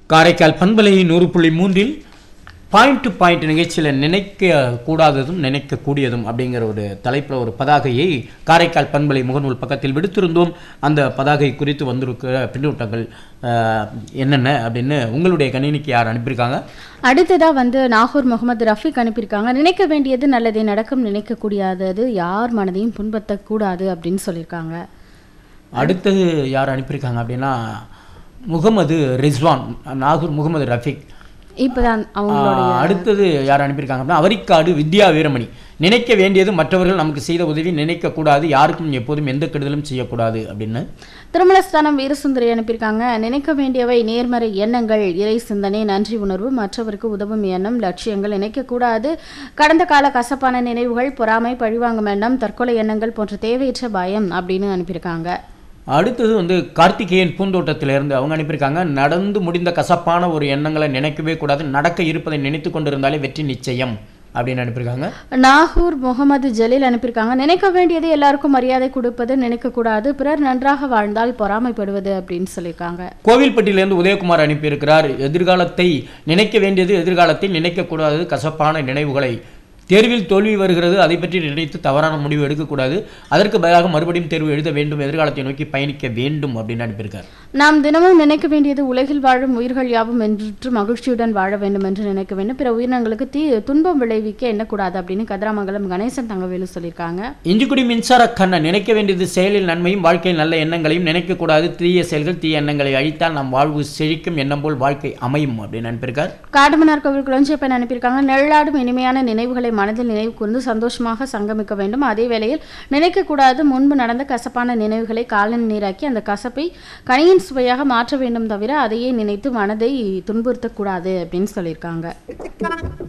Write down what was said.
காரைக்கால் பண்பலை நூறு புள்ளி மூன்றில் பாயிண்ட் டு பாயிண்ட் நிகழ்ச்சியில் நினைக்க கூடாததும் நினைக்கக்கூடியதும் அப்படிங்கிற ஒரு தலைப்பில் ஒரு பதாகையை காரைக்கால் பண்பலை முகநூல் பக்கத்தில் விடுத்திருந்தோம் அந்த பதாகை குறித்து வந்திருக்கிற பின்னூட்டங்கள் அஹ், என்னென்ன அப்படின்னு உங்களுடைய கணினிக்கு யார் அனுப்பியிருக்காங்க அடுத்ததா வந்து நாகூர் முகமது ரஃபீக் அனுப்பியிருக்காங்க நினைக்க வேண்டியது நல்லதே நடக்கும் நினைக்கக்கூடியது யார் மனதையும் புண்படுத்தக்கூடாது அப்படின்னு சொல்லியிருக்காங்க அடுத்தது யார் அனுப்பியிருக்காங்க அப்படின்னா முகமது ரிஸ்வான் நாகூர் முகமது ரஃபீக் இப்பதான் அவங்களுடைய ஆஹ், அடுத்தது யார் அனுப்பியிருக்காங்க அப்படின்னா அவரிக்காடு வித்யா வீரமணி நினைக்க வேண்டியது மற்றவர்கள் நமக்கு செய்த உதவி நினைக்கக்கூடாது யாருக்கும் எப்போதும் எந்த கெடுதலும் செய்யக்கூடாது அப்படின்னு திருமலஸ்தானம் வீரசுந்தரி அனுப்பியிருக்காங்க நினைக்க வேண்டியவை நேர்மறை எண்ணங்கள் இறை சிந்தனை நன்றி உணர்வு மற்றவருக்கு உதவும் எண்ணம் லட்சியங்கள் நினைக்கக்கூடாது கடந்த கால கசப்பான நினைவுகள் பொறாமை பழிவாங்கும் எண்ணம் தற்கொலை எண்ணங்கள் போன்ற தேவையற்ற பயம் அப்படின்னு அனுப்பியிருக்காங்க அடுத்தது வந்து கார்த்திகேயன் பூந்தோட்டத்திலிருந்து அவங்க அனுப்பியிருக்காங்க நடந்து முடிந்த கசப்பான ஒரு எண்ணங்களை நினைக்கவே கூடாது நடக்க இருப்பதை நினைத்து கொண்டிருந்தாலே வெற்றி நிச்சயம் அப்படின்னு அனுப்பியிருக்காங்க நாகூர் முகமது ஜலீல் அனுப்பியிருக்காங்க நினைக்க வேண்டியது எல்லாருக்கும் மரியாதை கொடுப்பது நினைக்கக்கூடாது பிறர் நன்றாக வாழ்ந்தால் பொறாமைப்படுவது அப்படின்னு சொல்லியிருக்காங்க கோவில்பட்டியிலிருந்து உதயகுமார் அனுப்பியிருக்கிறார் எதிர்காலத்தை நினைக்க வேண்டியது எதிர்காலத்தை நினைக்கக்கூடாது கசப்பான நினைவுகளை தேர்வில் தோல்வி வருகிறது அதை பற்றி நினைத்து தவறான முடிவு எடுக்கக்கூடாது அதற்கு பதிலாக மறுபடியும் தேர்வு எழுத வேண்டும் எதிர்காலத்தை நோக்கி பயணிக்க வேண்டும் அப்படின்னு அனுப்பியிருக்கார் நாம் தினமும் நினைக்க வேண்டியது உலகில் வாழும் உயிர்கள் யாவும் என்று மகிழ்ச்சியுடன் வாழ வேண்டும் என்று நினைக்க வேண்டும் பிற உயிரினங்களுக்கு தீ துன்பம் விளைவிக்க எண்ணக்கூடாது அப்படின்னு கதிராமங்கலம் கணேசன் தங்கவேலு சொல்லியிருக்காங்க இஞ்சிக்குடி மின்சார கண்ணன் நினைக்க வேண்டியது செயலில் நன்மையும் வாழ்க்கையில் நல்ல எண்ணங்களையும் நினைக்கக்கூடாது தீய செயல்கள் தீய எண்ணங்களை அழித்தால் நம் வாழ்வு செழிக்கும் எண்ணம் போல் வாழ்க்கை அமையும் அப்படின்னு அனுப்பியிருக்கார் காடுமன்னார் கோவில் குளஞ்சியப்பன் அனுப்பியிருக்காங்க நிழலாடும் இனிமையான நினைவுகளை மனதில் நினைவு கூர்ந்து சந்தோஷமாக சங்கமிக்க வேண்டும் அதே வேளையில் நினைக்கக்கூடாது முன்பு நடந்த கசப்பான நினைவுகளை காலன் நீராக்கி அந்த கசப்பை கனியின் சுவையாக மாற்ற வேண்டும் தவிர அதையே நினைத்து மனதை துன்புறுத்தக்கூடாது அப்படின்னு சொல்லியிருக்காங்க